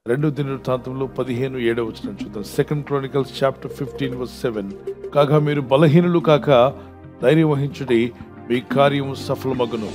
రెండు దినవృత్తాంతంలో పదిహేను ఏడవ వచ్చిన చూద్దాం second Chronicles chapter fifteen verse seven కాగా మీరు బలహీనులు కాక ధైర్యం వహించుడి మీ కార్యం సఫలమగును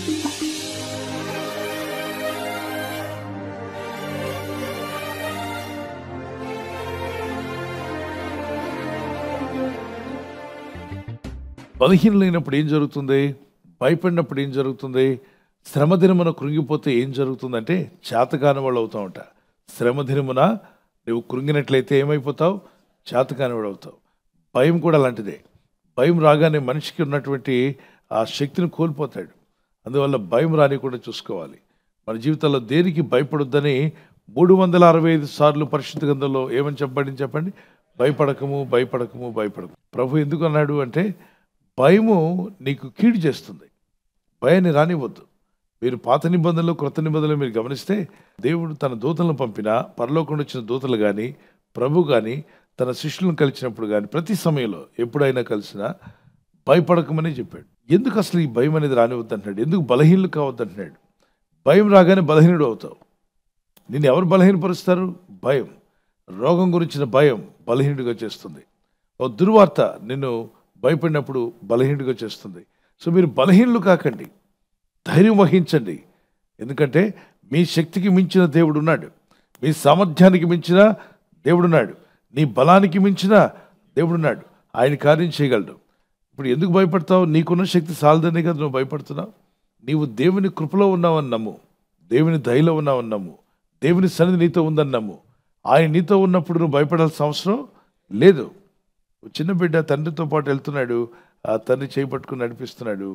బలహీనలైనప్పుడు ఏం జరుగుతుంది భయపడినప్పుడు ఏం జరుగుతుంది శ్రమ దినమున కృంగిపోతే ఏం జరుగుతుందంటే చేతకాని వాళ్ళు అవుతా ఉంటా శ్రమ దినమున నువ్వు కృంగినట్లయితే ఏమైపోతావు చేతకాని వాడు అవుతావు భయం కూడా అలాంటిదే భయం రాగానే మనిషికి ఉన్నటువంటి ఆ శక్తిని కోల్పోతాడు అందువల్ల భయం రాని కూడా చూసుకోవాలి మన జీవితంలో దేనికి భయపడొద్దని మూడు వందల అరవై ఐదు సార్లు పరిశుద్ధ గ్రంథంలో ఏమని చెప్పబడింది చెప్పండి భయపడకము భయపడకము భయపడకము ప్రభు ఎందుకు అన్నాడు అంటే భయము నీకు కీడు చేస్తుంది భయాన్ని రానివ్వద్దు మీరు పాత నిబంధనలు క్రొత్త నిబంధనలు మీరు గమనిస్తే దేవుడు తన దూతలను పంపిన పరలోకంలో వచ్చిన దూతలు కానీ ప్రభు కానీ తన శిష్యులను కలిసినప్పుడు కానీ ప్రతి సమయంలో ఎప్పుడైనా కలిసినా భయపడకమని చెప్పాడు ఎందుకు అసలు ఈ భయం అనేది రానివద్దు అంటున్నాడు ఎందుకు బలహీనలు కావద్దు అంటున్నాడు భయం రాగానే బలహీనుడు అవుతావు నిన్ను ఎవరు బలహీనపరుస్తారు భయం రోగం గురించిన భయం బలహీనుడిగా చేస్తుంది ఓ దుర్వార్త నిన్ను భయపడినప్పుడు బలహీనుడిగా చేస్తుంది సో మీరు బలహీనులు కాకండి ధైర్యం వహించండి ఎందుకంటే మీ శక్తికి మించిన దేవుడు ఉన్నాడు మీ సామర్థ్యానికి మించిన దేవుడున్నాడు నీ బలానికి మించిన దేవుడున్నాడు ఆయన కార్యం చేయగలడు ఇప్పుడు ఎందుకు భయపడతావు నీకున్న శక్తి సాలదనే కదా నువ్వు భయపడుతున్నావు నీవు దేవుని కృపలో ఉన్నావని నమ్ము దేవుని దయలో ఉన్నావని నమ్ము దేవుని సన్నిధి నీతో ఉందని నమ్ము ఆయన నీతో ఉన్నప్పుడు నువ్వు భయపడాల్సిన అవసరం లేదు ఓ చిన్న బిడ్డ తండ్రితో పాటు వెళ్తున్నాడు ఆ తండ్రి చేయి పట్టుకుని నడిపిస్తున్నాడు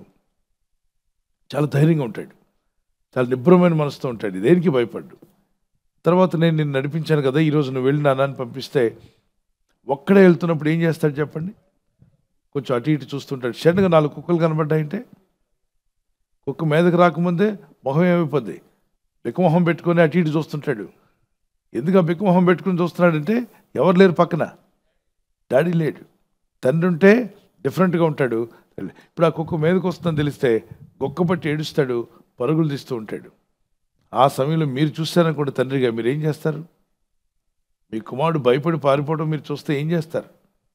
చాలా ధైర్యంగా ఉంటాడు చాలా నిబ్రమైన మనసుతో ఉంటాడు దేనికి భయపడ్డు తర్వాత నేను నిన్ను నడిపించాను కదా ఈరోజు నువ్వు వెళ్ళి నాన్నని పంపిస్తే ఒక్కడే వెళ్తున్నప్పుడు ఏం చేస్తాడు చెప్పండి కొంచెం అటు ఇటు చూస్తుంటాడు షెడ్గా నాలుగు కుక్కలు కనబడ్డాయంటే కుక్క మీదకి రాకముందే మొహం ఏమైపోద్ది బిక్కమొహం పెట్టుకొని అటు ఇటు చూస్తుంటాడు ఎందుకు ఆ బిక్కమొహం పెట్టుకుని చూస్తున్నాడంటే ఎవరు లేరు పక్కన డాడీ లేడు తండ్రి ఉంటే డిఫరెంట్గా ఉంటాడు ఇప్పుడు ఆ కుక్క మీదకి వస్తుందని తెలిస్తే గొక్క పట్టి ఏడుస్తాడు పరుగులు తీస్తూ ఉంటాడు ఆ సమయంలో మీరు చూస్తారనుకోండి తండ్రిగా మీరు ఏం చేస్తారు మీ కుమారుడు భయపడి పారిపోవడం మీరు చూస్తే ఏం చేస్తారు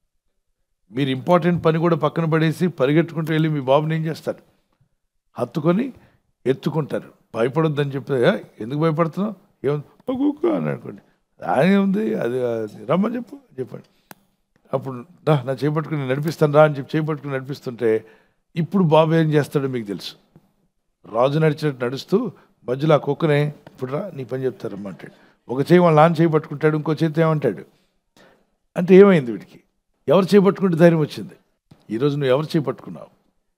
మీరు ఇంపార్టెంట్ పని కూడా పక్కన పడేసి పరిగెట్టుకుంటూ వెళ్ళి మీ బాబుని ఏం చేస్తారు హత్తుకొని ఎత్తుకుంటారు భయపడొద్దని చెప్తే "ఏ, ఎందుకు భయపడుతున్నావు ఏముంది "ఓ కుక్క" అని అనుకోండి ఆయన ఉంది అది అది రమ్మని చెప్పు చెప్పండి అప్పుడు రా నా చేపట్టుకుని నడిపిస్తాను రా అని చెప్పి చేపట్టుకుని నడిపిస్తుంటే ఇప్పుడు బాబు ఏం చేస్తాడో మీకు తెలుసు రాజు నడిచినట్టు నడుస్తూ మధ్యలో ఆ కుక్కనే ఇప్పుడు రా నీ పని చెప్తారమ్మా అంటాడు ఒక చేయి వాళ్ళ నాన్న చేయి పట్టుకుంటాడు ఇంకో చేతి ఏమంటాడు అంటే ఏమైంది వీడికి ఎవరు చేపట్టుకుంటే ధైర్యం వచ్చింది ఈరోజు నువ్వు ఎవరు చేపట్టుకున్నావు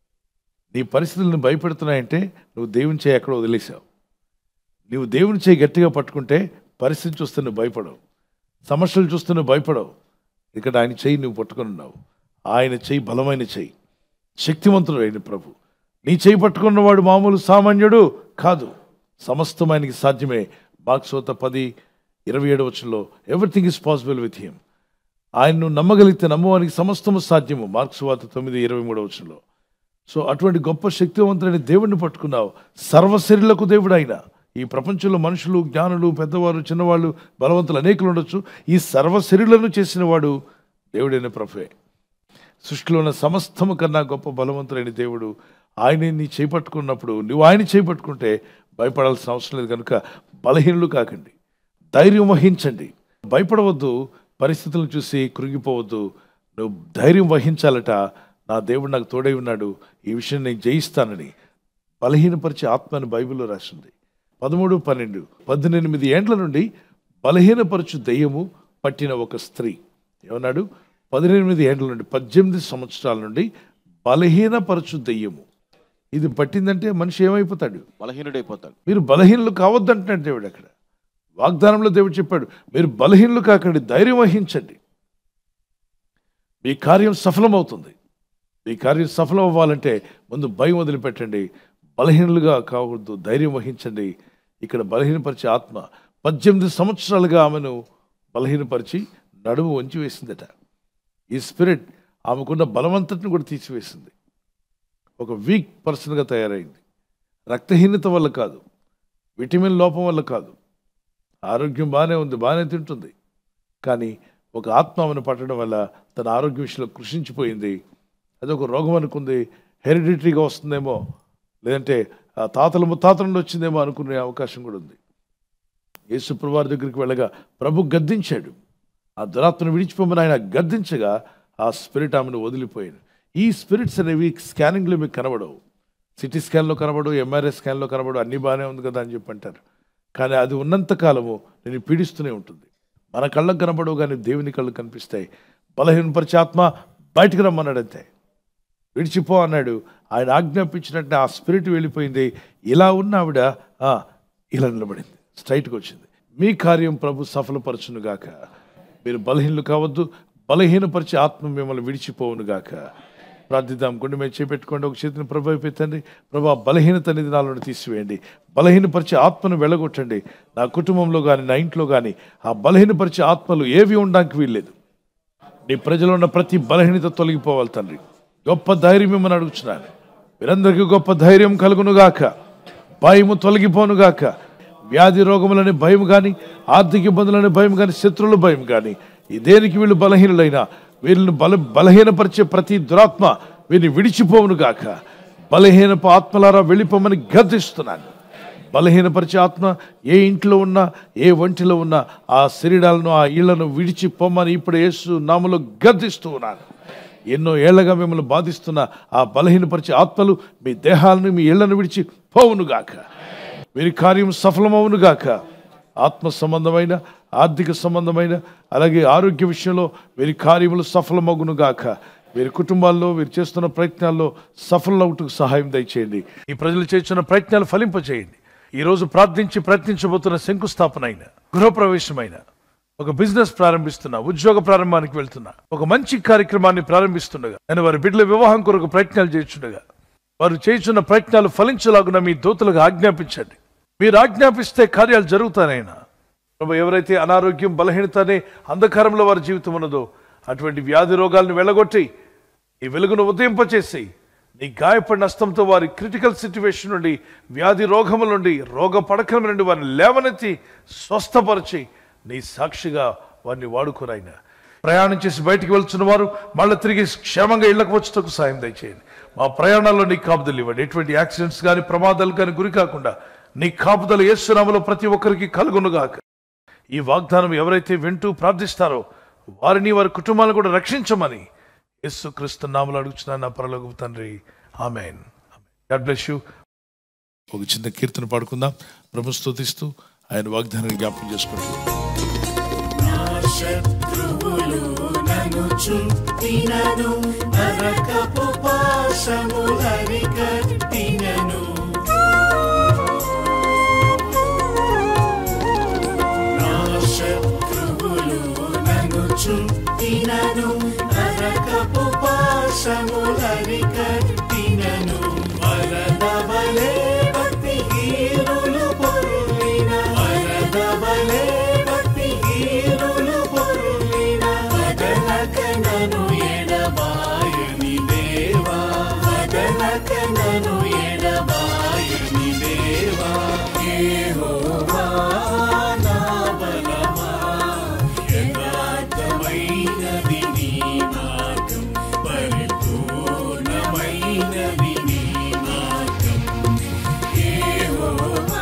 నీ పరిస్థితులను భయపెడుతున్నాయంటే నువ్వు దేవుని చేయి ఎక్కడో వదిలేసావు నువ్వు దేవుని చేయి గట్టిగా పట్టుకుంటే పరిస్థితి చూస్తే నువ్వు భయపడవు సమస్యలు చూస్తే నువ్వు భయపడవు ఇక్కడ ఆయన చెయ్యి నువ్వు పట్టుకొని ఉన్నావు ఆయన చెయ్యి బలమైన చెయ్యి శక్తివంతుడు అయిన ప్రభు నీ చేయి పట్టుకున్నవాడు మామూలు సామాన్యుడు కాదు సమస్తం ఆయనకి సాధ్యమే బాక్సోత పది ఇరవై ఏడు వచ్చంలో everything is possible with him ఆయన్ను నమ్మగలిగితే నమ్మవానికి సమస్తము సాధ్యము మార్క్స్ వాత తొమ్మిది ఇరవై మూడవ వచ్చంలో సో అటువంటి గొప్ప శక్తివంతుడైన దేవుడిని పట్టుకున్నావు సర్వశరీలకు దేవుడు ఆయన ఈ ప్రపంచంలో మనుషులు జ్ఞానులు పెద్దవారు చిన్నవాళ్ళు బలవంతులు అనేకులు ఉండొచ్చు ఈ సర్వశరీరులను చేసిన వాడు దేవుడైన ప్రభే సృష్టిలో ఉన్న సమస్తము కన్నా గొప్ప బలవంతుడైన దేవుడు ఆయన్ని నీ చేపట్టుకున్నప్పుడు నువ్వు ఆయన చేపట్టుకుంటే భయపడాల్సిన అవసరం లేదు కనుక బలహీనులు కాకండి ధైర్యం వహించండి భయపడవద్దు పరిస్థితులను చూసి కృంగిపోవద్దు నువ్వు ధైర్యం వహించాలట నా దేవుడు నాకు తోడై ఉన్నాడు ఈ విషయం నేను జయిస్తానని బలహీనపరిచే ఆత్మని బైబిల్లో రాసింది పదమూడు పన్నెండు పద్దెనిమిది ఏండ్ల నుండి బలహీనపరచు దెయ్యము పట్టిన ఒక స్త్రీ ఏమన్నాడు పద్దెనిమిది ఏండ్ల నుండి పద్దెనిమిది సంవత్సరాల నుండి బలహీనపరచు దెయ్యము ఇది పట్టిందంటే మనిషి ఏమైపోతాడు బలహీనుడైపోతాడు మీరు బలహీనులు కావద్దంటున్నాడు దేవుడు అక్కడ వాగ్దానంలో దేవుడు చెప్పాడు మీరు బలహీనులు కాకండి ధైర్యం వహించండి మీ కార్యం సఫలమవుతుంది మీ కార్యం సఫలం అవ్వాలంటే ముందు భయం వదిలిపెట్టండి బలహీనులుగా కావద్దు ధైర్యం వహించండి ఇక్కడ బలహీనపరిచే ఆత్మ పద్దెనిమిది సంవత్సరాలుగా ఆమెను బలహీనపరిచి నడుము వంచి వేసిందట ఈ స్పిరిట్ ఆమెకున్న బలవంతటిని కూడా తీసివేసింది ఒక వీక్ పర్సన్గా తయారైంది రక్తహీనత వల్ల కాదు విటమిన్ లోపం వల్ల కాదు ఆరోగ్యం బాగానే ఉంది బాగానే తింటుంది కానీ ఒక ఆత్మ ఆమెను పట్టడం వల్ల తన ఆరోగ్య విషయంలో కృషించిపోయింది అదొక రోగం అనుకుంది హెరిడిటరీగా వస్తుందేమో లేదంటే ఆ తాతల ముత్తాతల నుండి వచ్చిందేమో అనుకునే అవకాశం కూడా ఉంది యేసుప్రభు వారి దగ్గరికి వెళ్ళగా ప్రభు గద్దించాడు ఆ దురాత్మను విడిచిపోమని ఆయన గద్దించగా ఆ స్పిరిట్ ఆమెను వదిలిపోయాడు ఈ స్పిరిట్స్ అనేవి స్కానింగ్లో మీకు కనబడవు సిటీ స్కాన్లో కనబడు ఎంఆర్ఐ స్కాన్లో కనబడు అన్నీ బాగానే ఉంది కదా అని చెప్పి అంటారు కానీ అది ఉన్నంత కాలము నేను పీడిస్తూనే ఉంటుంది మన కళ్ళకు కనబడవు కానీ దేవుని కళ్ళు కనిపిస్తాయి బలహీనపరిచే ఆత్మ బయటకు రమ్మన్నాడు అంతే విడిచిపో అన్నాడు ఆయన ఆజ్ఞాపించినట్టు ఆ స్పిరిట్ వెళ్ళిపోయింది ఇలా ఉన్న ఆవిడ ఆ, ఇలా నిలబడింది స్ట్రైట్గా వచ్చింది మీ కార్యం ప్రభు సఫలపరచును గాక మీరు బలహీనలు కావద్దు బలహీనపరిచే ఆత్మ మిమ్మల్ని విడిచిపోవును గాక ప్రార్థిద్దాం గుండె మీద చేపెట్టుకోండి ఒక చేతిని ప్రభు అయిపోతుంది ప్రభా బలహీనత అనేది నాలో నుండి తీసివేయండి బలహీనపరిచే ఆత్మను వెళ్ళగొట్టండి నా కుటుంబంలో కానీ నా ఇంట్లో కానీ ఆ బలహీనపరిచే ఆత్మలు ఏవి ఉండడానికి వీల్లేదు నీ ప్రజలు ఉన్న ప్రతి బలహీనత తొలగిపోవాలి తండ్రి గొప్ప ధైర్యం ఇమ్మని అడుగుతున్నాను మీరందరికీ గొప్ప ధైర్యం కలుగునుగాక భయము తొలగిపోనుగాక వ్యాధి రోగములని భయం కానీ ఆర్థిక ఇబ్బందులని భయం కానీ శత్రువుల భయం కానీ ఈ దేనికి వీళ్ళు బలహీనులైనా వీళ్ళని బల బలహీనపరిచే ప్రతి దురాత్మ వీరిని విడిచిపోవునుగాక బలహీనపు ఆత్మలారా వెళ్ళిపోమని గర్దిస్తున్నాను బలహీనపరిచే ఆత్మ ఏ ఇంట్లో ఉన్నా ఏ ఒంటిలో ఉన్నా ఆ శరీరాలను ఆ ఇళ్లను విడిచి పొమ్మని ఇప్పుడు యేసు నామలో గర్దిస్తూ ఉన్నాను ఎన్నో ఏళ్లగా మిమ్మల్ని బాధిస్తున్న ఆ బలహీనపరిచే ఆత్మలు మీ దేహాలను మీ ఇళ్లను విడిచి పోవునుగాక వీరి కార్యం సఫలమవునుగాక ఆత్మ సంబంధమైన ఆర్థిక సంబంధమైన అలాగే ఆరోగ్య విషయంలో వీరి కార్యములు సఫలమగునుగాక వీరి కుటుంబాల్లో వీరు చేస్తున్న ప్రయత్నాల్లో సఫలమవుటకు సహాయం దయచేయండి ఈ ప్రజలు చేస్తున్న ప్రయత్నాలు ఫలింపచేయండి ఈ రోజు ప్రార్థించి ప్రయత్నించబోతున్న శంకుస్థాపన అయిన గృహప్రవేశమైన ఒక బిజినెస్ ప్రారంభిస్తున్నా ఉద్యోగ ప్రారంభానికి వెళ్తున్నా ఒక మంచి కార్యక్రమాన్ని ప్రారంభిస్తుండగా నేను వారి బిడ్డల వివాహం కొరకు ప్రయత్నాలు చేస్తుండగా వారు చేస్తున్న ప్రయత్నాలు ఫలించలాగున మీ దూతలకు ఆజ్ఞాపించండి మీరు ఆజ్ఞాపిస్తే కార్యాలు జరుగుతానైనా ప్రభు ఎవరైతే అనారోగ్యం బలహీనత అనే అంధకారంలో వారి జీవితం ఉన్నదో అటువంటి వ్యాధి రోగాలను వెళ్ళగొట్టి ఈ వెలుగును ఉదయింపచేసి నీ గాయపడిన హస్తంతో వారి క్రిటికల్ సిచ్యువేషన్ నుండి వ్యాధి రోగముల నుండి రోగ పడకల నుండి వారిని లేవనెత్తి స్వస్థపరిచి నీ సాక్షిగా వారిని వాడుకోనైనా ప్రయాణం చేసి బయటికి వెళ్తున్న వారు మళ్ళీ తిరిగి క్షేమంగా ఇళ్లకు వచ్చేటకు సాయం దయచేయండి మా ప్రయాణాల్లో నీ కాపుదలు ఇవ్వండి ఎటువంటి యాక్సిడెంట్స్ కానీ ప్రమాదాలు కానీ గురి కాకుండా నీ కాపుదలు ఏసునామలో ప్రతి ఒక్కరికి కలుగునుగాక ఈ వాగ్దానం ఎవరైతే వింటూ ప్రార్థిస్తారో వారిని వారి కుటుంబాలను కూడా రక్షించమని యేసు క్రీస్తు నామలు అడుగుచున్నాను నా పరలోకపు తండ్రి ఆమెన్ గాడ్ బ్లెస్ యూ ఒక చిన్న కీర్తన పాడుకుందాం ప్రభు స్తుతిస్తూ ఆయన వాగ్దానాన్ని జ్ఞాపకం చేసుకుంటూ శత్రువులు నన్ను చుట్టినను నరకపు పాశములరి కట్టినను నా శత్రువులు నన్ను చుట్టినను నరకపు పాశములరి కట్టినను వరదవలే భక్తి హీరులు పొరులిన వరదవలే భక్తి హీరులు పొరులిన వదలకనను ఎడబాయని దేవా వదలకనను ఎడబాయని దేవా యెహోవా నా బలమా యథార్థమైనది నీ మార్గం పరిపూర్ణమైనది నీ మార్గం యెహోవా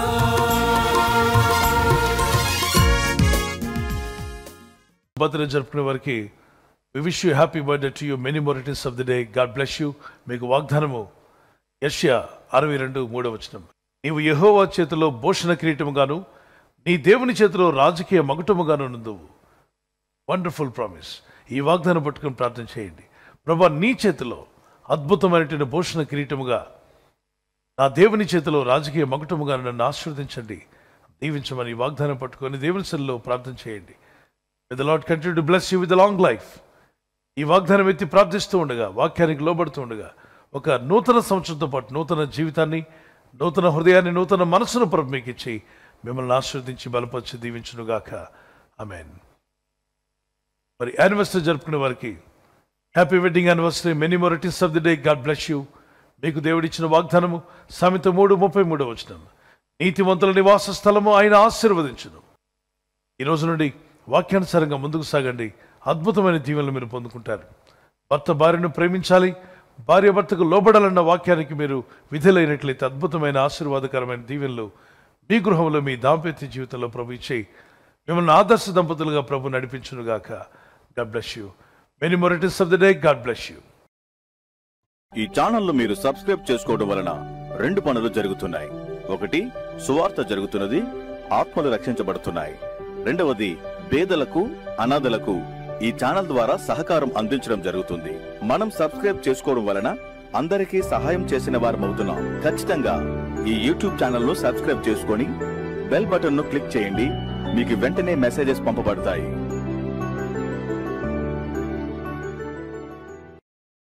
బర్త్డే జరుపుకునే వారికి we wish you happy birthday to you many more returns of the day God bless you మీకు వాగ్దానము యష్యా అరవై రెండు మూడవ వచనం నీవు యెహోవా చేతిలో భూషణ కిరీటముగాను నీ దేవుని చేతిలో రాజకీయ మగుటముగాను నుందువు వండర్ఫుల్ ప్రామిస్ ఈ వాగ్దానం పట్టుకొని ప్రార్థన చేయండి ప్రభా నీ చేతిలో అద్భుతమైనటువంటి భూషణ కిరీటముగా నా దేవుని చేతిలో రాజకీయ మగుటముగా నన్ను ఆశీర్వదించండి దీవించమని ఈ వాగ్దానం పట్టుకొని దేవుని సెల్లో ప్రార్థన చేయండి with lot continue to bless you with long life ఈ వాగ్దానం ఎత్తి ప్రార్థిస్తూ ఉండగా వాక్యానికి లోబడుతూ ఉండగా ఒక నూతన సంవత్సరంతో పాటు నూతన జీవితాన్ని నూతన హృదయాన్ని నూతన మనసును ప్రభు మీకు ఇచ్చి మిమ్మల్ని ఆశీర్వదించి బలపరిచి దీవించునుగాక ఆమెన్ మరి యానివర్సరీ జరుపుకునే వారికి happy wedding anniversary many more returns of the day God bless you మీకు దేవుడిచ్చిన వాగ్దానము సామెత మూడు ముప్పై మూడో వచనం నీతివంతుల నివాస స్థలము ఆయన ఆశీర్వదించును ఈ రోజు నుండి వాక్యానుసారంగా ముందుకు సాగండి అద్భుతమైన దీవెనలు మీరు పొందుకుంటారు భర్త భార్యను ప్రేమించాలి భార్య భర్తకు లోబడాలన్న వాక్యానికి మీరు విధులైనట్లయితే అద్భుతమైన ఆశీర్వాదకరమైన దీవెనలు మీ గృహంలో మీ దాంపత్య జీవితంలో ప్రభు ఇచ్చే మిమ్మల్ని ఆదర్శ దంపతులుగా ప్రభు నడిపించునుగాక God bless you many more returns of the day God bless you ఈ ఛానల్ను మీరు సబ్స్క్రైబ్ చేసుకోవడం వలన రెండు పనులు జరుగుతున్నాయి ఒకటి సువార్త జరుగుతున్నది ఆత్మలు రక్షించబడుతున్నాయి రెండవది పేదలకు అనాథలకు ఈ ఛానల్ ద్వారా సహకారం అందించడం జరుగుతుంది మనం సబ్స్క్రైబ్ చేసుకోవడం వలన అందరికీ సహాయం చేసిన వారమవుతున్నాం ఖచ్చితంగా ఈ యూట్యూబ్ ఛానల్ ను సబ్స్క్రైబ్ చేసుకొని బెల్ బటన్ ను క్లిక్ చేయండి మీకు వెంటనే మెసేజెస్ పంపబడతాయి